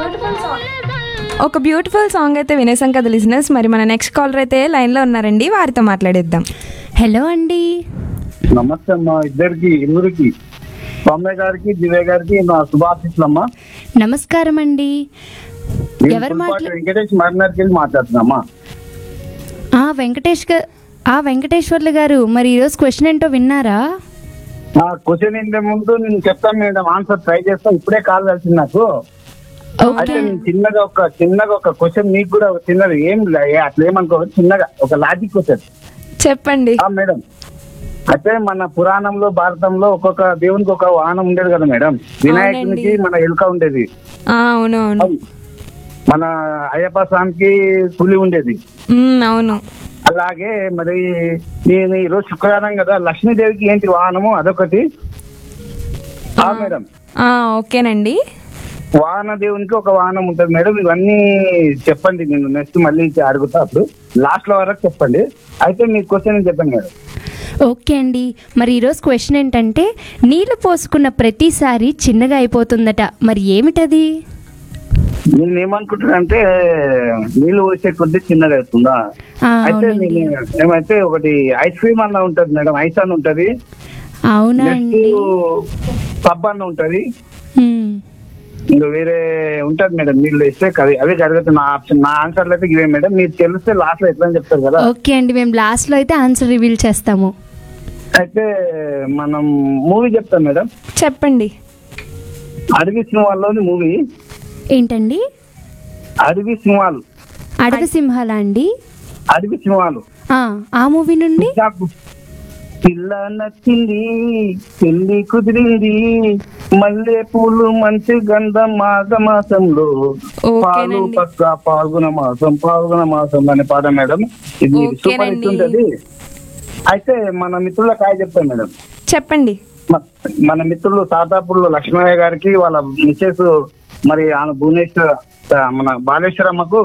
Beautiful song ఒక beautiful song అయితే వినేసాం కదా లిజినెస్ మరి మన నెక్స్ట్ కాలర్ అయితే లైన్లో ఉన్నారండి వారితో మాట్లాడేద్దాం హలో అండి నమస్తే అమ్మా ఇద్దరికి ఇరువురికి బొమ్మ గారికి దివ్య గారికి నా శుభాశిస్సులు అమ్మా నమస్కారం అండి నేను ఎవరు పుల్పాటి మాట్లా వెంకటేష్ మరినర్కి వెళ్ళి మాట్లాడుతున్నామ్మా ఆ వెంకటేష్ గా ఆ వెంకటేశ్వర్లు గారు మరి ఈరోజు క్వశ్చన్ ఏంటో విన్నారా ఆ క్వశ్చన్ ఇంత ముందు నేను చెప్తాను మేడం ఆన్సర్ ట్రై చేస్తా ఇప్పుడే కాల్ కలిసింది నాకు అయితే ఓకే నేను చిన్నగా ఒక చిన్నగా ఒక క్వశ్చన్ మీకు కూడా ఒక చిన్నది ఏం లే- ఏ అట్లా ఏమనుకో చిన్నగా ఒక లాజిక్ క్వశ్చన్ చెప్పండి ఆ మేడం అయితే మన పురాణంలో భారతంలో ఒక్కొక్క దేవునికి ఒక వాహనం ఉండేది కదా మేడం వినాయకునికి అవునండి. మన ఎలుక ఉండేది ఆ, అవును అవును మన అయ్యప్ప స్వామికి పులి ఉండేది మ్, అవును అలాగే మరి నేను ఈరోజు శుక్రవారం కదా లక్ష్మీదేవికి ఏంటి వాహనము అదొకటి ఆ మేడం ఆ, ఓకేనండి వాహన దేవునికి ఒక వాహనం ఉంటుంది మేడం ఇవన్నీ చెప్పండి నేను నెక్స్ట్ మళ్ళీ అడుగుతా అప్పుడు లాస్ట్ లో వరకు చెప్పండి అయితే మీ క్వశ్చన్ చెప్పండి మేడం ఓకే అండి మరి ఈరోజు క్వశ్చన్ ఏంటంటే నీళ్లు పోసుకున్న ప్రతిసారి చిన్నగా అయిపోతుందట మరి ఏమిటది నేను ఏమనుకుంటున్నా అంటే నీళ్ళు పోసే కొద్ది చిన్నగా అవుతుందా ఆ, అయితే అవునండి నేను ఏమైతే ఒకటి ఐస్ క్రీమ్ అన్న ఉంటది మేడం ఐస్ అన్న ఉంటది అవునా నెక్స్ట్ అండి పబ్ అన్న ఉంటది హ్మ్. ఇంకా వేరే ఉంటది మేడం నీళ్ళు వేస్తే కది- అవే జరుగుతుంది నా ఆప్షన్ నా ఆన్సర్లు అయితే ఇవే మేడం మీరు తెలిస్తే లాస్ట్ లో ఎట్లా అని చెప్తారు కదా ఓకే అండి మేము లాస్ట్లో అయితే ఆన్సర్ రివీల్ చేస్తాము అయితే మనం మూవీ చెప్తాం మేడం చెప్పండి అడవి సింహాల్లోని మూవీ ఏంటండి అడవి సింహాలు అడవి సింహాల అండి అడవి సింహాలు ఆ, ఆ మూవీ నుండి నాకు పిల్ల నచ్చింది పెళ్లి కుదిరింది మల్లె పూలు మంచి గంధం మాఘ మాసంలో పాలు ఓకేనండి. పక్క పాల్గొన మాసం పాల్గొన మాసం అనే పాట మేడం ఇది సూపర్ హిట్ ఓకేనండి. ఉంటది అయితే మన మిత్రుల కాయ చెప్తాను మేడం చెప్పండి మ- మన మిత్రులు తాతాపూర్లో లక్ష్మయ్య గారికి వాళ్ళ మిసెస్ మరి ఆమె భువనేశ్వర్ మన బాలేశ్వరమ్మకు